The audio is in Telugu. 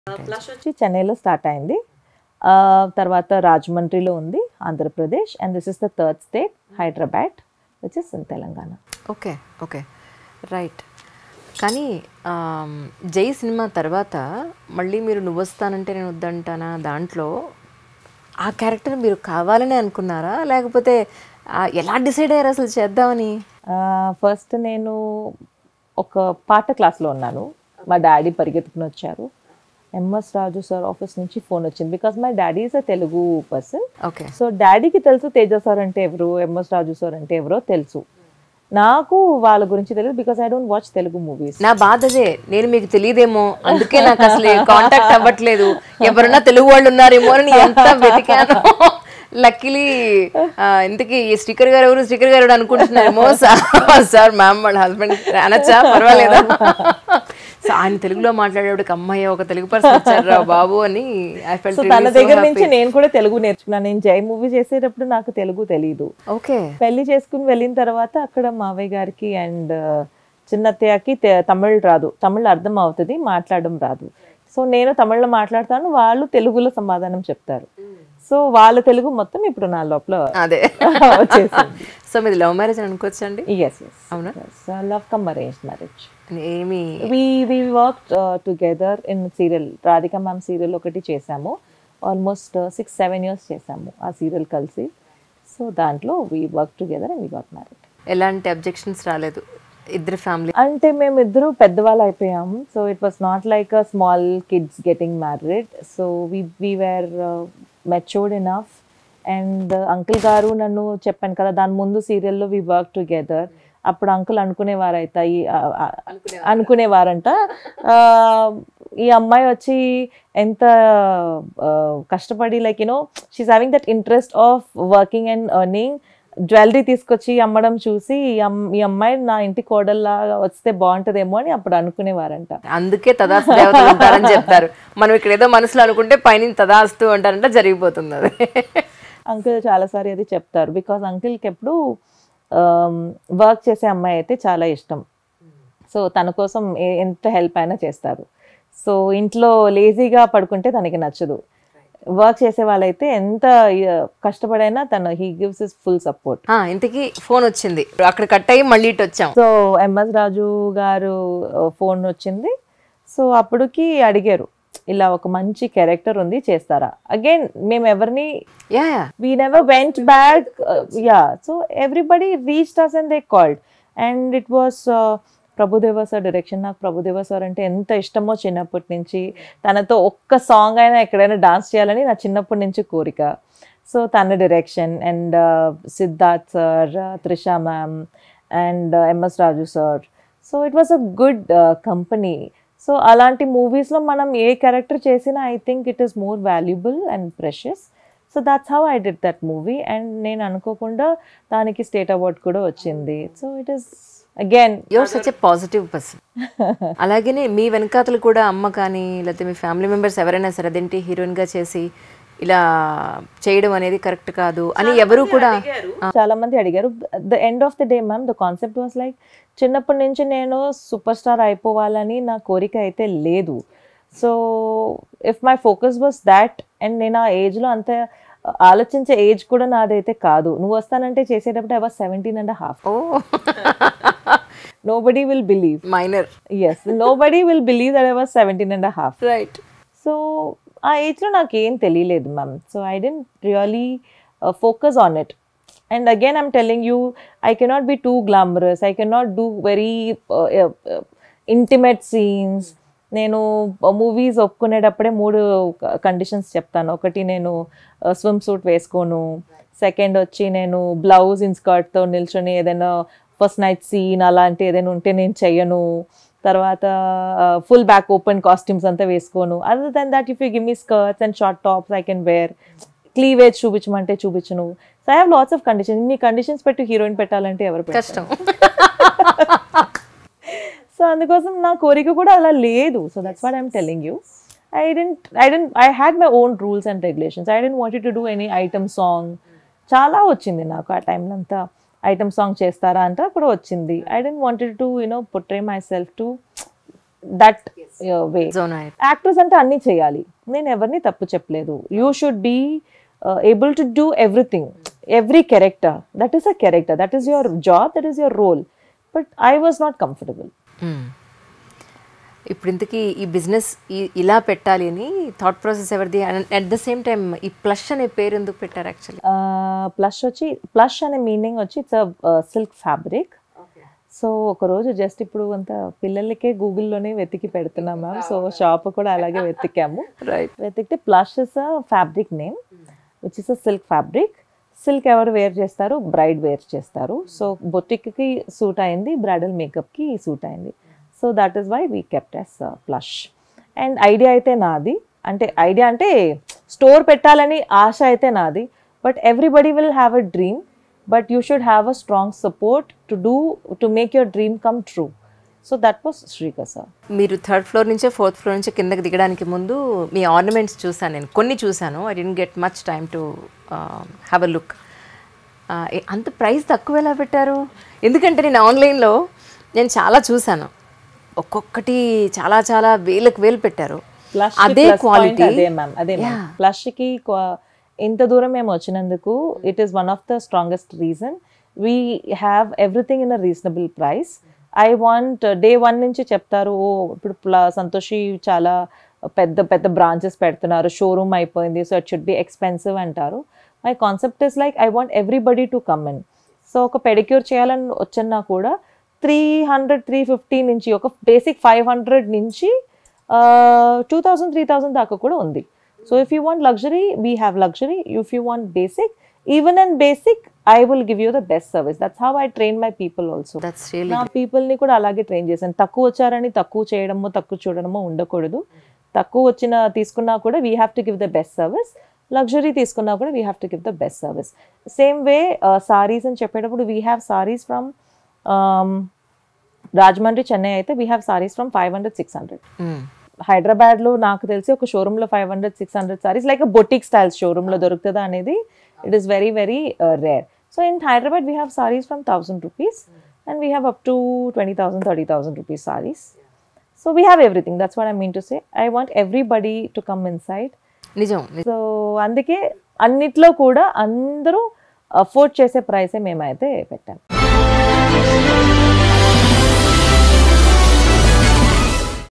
ఫ్లష్ వచ్చి చెన్నైలో స్టార్ట్ అయింది ఆ, తర్వాత రాజమండ్రిలో ఉంది Andhra Pradesh and this is the third state Hyderabad which is in Telangana okay okay right కానీ ఆమ్, జై సినిమా తర్వాత మళ్ళీ మీరు నువ్వు వస్తానంటే నేను వద్దంటానా దాంట్లో ఆ క్యారెక్టర్ మీరు కావాలని అనుకున్నారా లేకపోతే ఆ, ఎలా డిసైడ్ అయ్యారు అసలు చేద్దామని ఫస్ట్ నేను ఒక పాట క్లాస్లో ఉన్నాను మా డాడీ పరిగెత్తుకుని వచ్చారు ఎంఎస్ రాజు సార్ ఆఫీస్ నుంచి ఫోన్ వచ్చింది because my daddy is a Telugu person okay so డాడీకి తెలుసు తేజ సార్ అంటే ఎవరు ఎంఎస్ రాజు సార్ అంటే ఎవరో తెలుసు నాకు వాళ్ళ గురించి తెలియదు because I don't watch Telugu movies నా బాధ అదే నేను మీకు తెలియదేమో అందుకే నాకు అసలు కాంటాక్ట్ అవ్వట్లేదు ఎవరన్నా తెలుగు వాళ్ళు ఉన్నారేమో అని ఎంత వెతికాను లక్కీలీ ఇంతకీ ఈ స్టిక్కర్ గారు ఎవరు స్టిక్కర్ గారు ఎవరు అనుకుంటున్నారేమో సార్ సార్ మ్యామ్ వాళ్ళ హస్బెండ్ అనొచ్చా పర్వాలేదా సో ఆయన తెలుగులో మాట్లాడేవాడికి అమ్మాయి ఒక తెలుగు పర్సన్ వచ్చారా బాబు అని ఐ ఫెల్ట్ సో తన దగ్గర నుంచి నేను కూడా తెలుగు నేర్చుకున్నాను నేను జై మూవీ చేసేటప్పుడు నాకు తెలుగు తెలియదు ఓకే పెళ్లి చేసుకుని వెళ్ళిన తర్వాత అక్కడ మావయ్య గారికి అండ్ చిన్నత్తయ్యకి తె- తమిళ్ రాదు తమిళ్ అర్థం అవుతుంది మాట్లాడడం రాదు సో నేను తమిళ్లో మాట్లాడతాను వాళ్ళు తెలుగులో సమాధానం చెప్తారు సో వాళ్ళ తెలుగు మొత్తం ఇప్పుడు నా లోపల అదే వచ్చేసింది సో మీది లవ్ మ్యారేజ్ అని అనుకోవచ్చండి ఎస్ ఎస్ అవునా? లవ్ కమ్ అరేంజ్ మ్యారేజ్ ఏమి we we work together in serial Radhika ma'am serial ఒకటి చేసాము ఆల్మోస్ట్ సిక్స్ సెవెన్ ఇయర్స్ చేసాము ఆ సీరియల్ కలిసి సో దాంట్లో we work together and we got married ఎలాంటి అబ్జెక్షన్స్ రాలేదు ఇద్దరు ఫ్యామిలీ అంటే మేము ఇద్దరు పెద్దవాళ్ళు అయిపోయాము so it was not like a small kids getting married so we we were matured enough and uncle గారు నన్ను చెప్పాను కదా దాని ముందు సీరియల్లో వి వర్క్ టుగెదర్ అప్పుడు అంకుల్ అనుకునేవారు అవుతాయి అనుకునేవారంట ఆ, ఈ అమ్మాయి వచ్చి ఎంత ఆ, కష్టపడి like you know she's having that interest of working and earning jewellery తీసుకొచ్చి అమ్మడం చూసి ఈ అమ్- ఈ అమ్మాయి నా ఇంటి కోడల్లాగా వస్తే బాగుంటదేమో అని అప్పుడు అనుకునేవారంట అందుకే తదాస్తు దేవతలు ఉంటారని చెప్తారు మనం ఇక్కడ ఏదో మనసులో అనుకుంటే పైన తదాస్తు అంటారంటే జరిగిపోతుంది అది అంకుల్ చాలాసారి అది చెప్తారు బికాస్ అంకుల్కి ఎప్పుడు వర్క్ చేసే అమ్మాయి అయితే చాలా ఇష్టం సో తన కోసం ఏ- ఎంత హెల్ప్ అయినా చేస్తారు సో ఇంట్లో లేజీగా పడుకుంటే తనకి నచ్చదు వర్క్ చేసే వాళ్ళైతే ఎంత ఆ, కష్టపడైనా తను he gives is full support ఆ, ఇంతకీ ఫోన్ వచ్చింది అక్కడ కట్ అయ్యి మళ్ళీ ఇటు వచ్చాం సో ఎంఎస్ రాజు గారు ఫోన్ వచ్చింది సో అప్పటికి అడిగారు ఇలా ఒక మంచి క్యారెక్టర్ ఉంది చేస్తారా అగైన్ మేము ఎవరిని ya ya we never went back uh, yeah so everybody reached us and they called and it was uh, Prabhudeva sir direction నాకు ప్రభుదేవ సార్ అంటే ఎంత ఇష్టమో చిన్నప్పటి నుంచి తనతో ఒక్క సాంగ్ అయినా ఎక్కడైనా డాన్స్ చేయాలని నా చిన్నప్పటి నుంచి కోరిక సో తన direction and Siddharth sir Trisha ma'am and MS Raju sir so it was a good company so అలాంటి మూవీస్లో మనం ఏ క్యారెక్టర్ చేసినా I think it is more valuable and precious so that's how I did that movie and నేను అనుకోకుండా దానికి స్టేట్ అవార్డ్ కూడా వచ్చింది so it is again your such a positive person అలాగనే మీ వెనకాతలు కూడా అమ్మ కానీ లేకపోతే మీ ఫ్యామిలీ మెంబర్స్ ఎవరైనా సరే అదేంటి హీరోయిన్ గా చేసి ఇలా చేయడం అనేది కరెక్ట్ కాదు అని ఎవరు కూడా చాలా మంది అడిగారు the end of the day ma'am the concept was like చిన్నప్పటి నుంచి నేను సూపర్ స్టార్ అయిపోవాలని నా కోరిక అయితే లేదు so if my focus was that and నేను ఆ ఏజ్లో అంత ఆలోచించే ఏజ్ కూడా నాదైతే కాదు నువ్వు వస్తానంటే చేసేటప్పుడు I was seventeen and half oh nobody will believe minor yes nobody will believe that I was seventeen and half right so ఆ ఏజ్లో నాకు ఏం తెలియలేదు ma'am so I didn't really focus on it and again I'm telling you I cannot be too glamorous I cannot do very intimate scenes నేను మూవీస్ ఒప్పుకునేటప్పుడే మూడు కండిషన్స్ చెప్తాను ఒకటి నేను స్విమ్ సూట్ వేసుకోను సెకండ్ వచ్చి నేను బ్లౌజ్ ఇన్ స్కర్ట్తో నిల్చొని ఏదైనా ఫస్ట్ నైట్ సీన్ అలాంటి ఏదైనా ఉంటే నేను చెయ్యను తర్వాత ఫుల్ బ్యాక్ ఓపెన్ కాస్ట్యూమ్స్ అంతా వేసుకోను other then that if you give me skirts and short tops I can wear cleavage చూపించమంటే చూపించను so I have lots of conditions ఇన్ని కండిషన్స్ పెట్టి హీరోయిన్ పెట్టాలంటే ఎవరు పెడతారు? కష్టం సో అందుకోసం నా కోరిక కూడా అలా లేదు so that's what I'm telling you I didn't I didn't I had my own rules and regulations I didn't wanted to do any item song చాలా వచ్చింది నాకు ఆ టైంలో అంతా ఐటమ్ సాంగ్ చేస్తారా అంటే కూడా వచ్చింది I didn't wanted to you know portray myself to that way zone actors అంటే అన్నీ చేయాలి నేను ఎవరిని తప్పు చెప్పలేదు you should be able to do everything every character that is a character that is your job that is your role but I was not comfortable ఇప్పుడు ఇంతకీ ఈ బిజినెస్ ఇలా పెట్టాలి అని థాట్ ప్రాసెస్ ఎవరిది అట్ ద సేమ్ టైం ఈ ప్లస్ అనే పేరు ఎందుకు పెట్టారు యాక్చువల్లీ ప్లష్ వచ్చి ప్లష్ అనే మీనింగ్ వచ్చి ఇట్స్ సిల్క్ ఫ్యాబ్రిక్ సో ఒకరోజు జస్ట్ ఇప్పుడు అంత పిల్లలకే గూగుల్లోనే వెతికి పెడుతున్నాం మ్యామ్ సో షాప్ కూడా అలాగే వెతికాము రైట్ వెతికితే plush is a fabric name which is a silk fabric silk ఎవరు వేర్ చేస్తారు బ్రైడ్ వేర్ చేస్తారు సో బొటిక్కి సూట్ అయింది బ్రైడల్ మేకప్కి సూట్ అయింది so that is why we kept as plush and idea అయితే నాది అంటే ఐడియా అంటే స్టోర్ పెట్టాలని ఆశ అయితే నాది but everybody will have a dream but you should have a strong support to do to make your dream come true so that was Srikar sir మీరు థర్డ్ ఫ్లోర్ నుంచే ఫోర్త్ ఫ్లోర్ నుంచి కిందకి దిగడానికి ముందు మీ ఆర్నమెంట్స్ చూసాను నేను కొన్ని చూసాను I didn't get much time to have a look అంత ప్రైస్ తక్కువ ఎలా పెట్టారు ఎందుకంటే నేను ఆన్లైన్లో నేను చాలా చూసాను ఒక్కొక్కటి చాలా చాలా వేలకు వేలు పెట్టారు ప్లస్ అదే క్వాలిటీ అదే మ్యామ్ అదే మ్యామ్ ప్లస్ కి qua- ఇంత దూరం మేము వచ్చినందుకు it is one of the strongest reason we have everything in a reasonable price I want day one నుంచి చెప్తారు ఓ ఇప్పుడు ప్ల- సంతోషి చాలా పెద్ద పెద్ద బ్రాంచెస్ పెడుతున్నారు షోరూమ్ అయిపోయింది so it should be expensive అంటారు my concept is like I want everybody to come in so ఒక పెడిక్యూర్ చేయాలని వచ్చినా కూడా త్రీ హండ్రెడ్ త్రీ ఫిఫ్టీ నుంచి ఒక బేసిక్ ఫైవ్ హండ్రెడ్ నుంచి టూ థౌసండ్ త్రీ థౌసండ్ దాకా కూడా ఉంది so if you want luxury we have luxury if you want basic even and basic I will give you the best service that's how I train my people also that's really నా పీపుల్ని కూడా అలాగే ట్రైన్ చేశాను తక్కువ వచ్చారని తక్కువ చేయడమో తక్కువ చూడడమో ఉండకూడదు తక్కువ వచ్చిన తీసుకున్నా కూడా we have to give the best service luxury తీసుకున్నా కూడా we have to give the best service same way saris అని చెప్పేటప్పుడు we have saris from Rajahmundry Chennai అయితే we have saris from five hundred six hundred హైదరాబాద్లో నాకు తెలిసి ఒక షోరూంలో five hundred six hundred saris like boutique styles షోరూంలో దొరుకుతుందా అనేది it is very very rare so in Hyderabad we have saris from thousand rupees and we have up to twenty thousand thirty thousand rupees saris so we have everything that's what I mean to say I want everybody to come inside నిజం సో అందుకే అన్నిట్లో కూడా అందరూ అఫోర్డ్ చేసే ప్రైసే మేమైతే పెట్టాం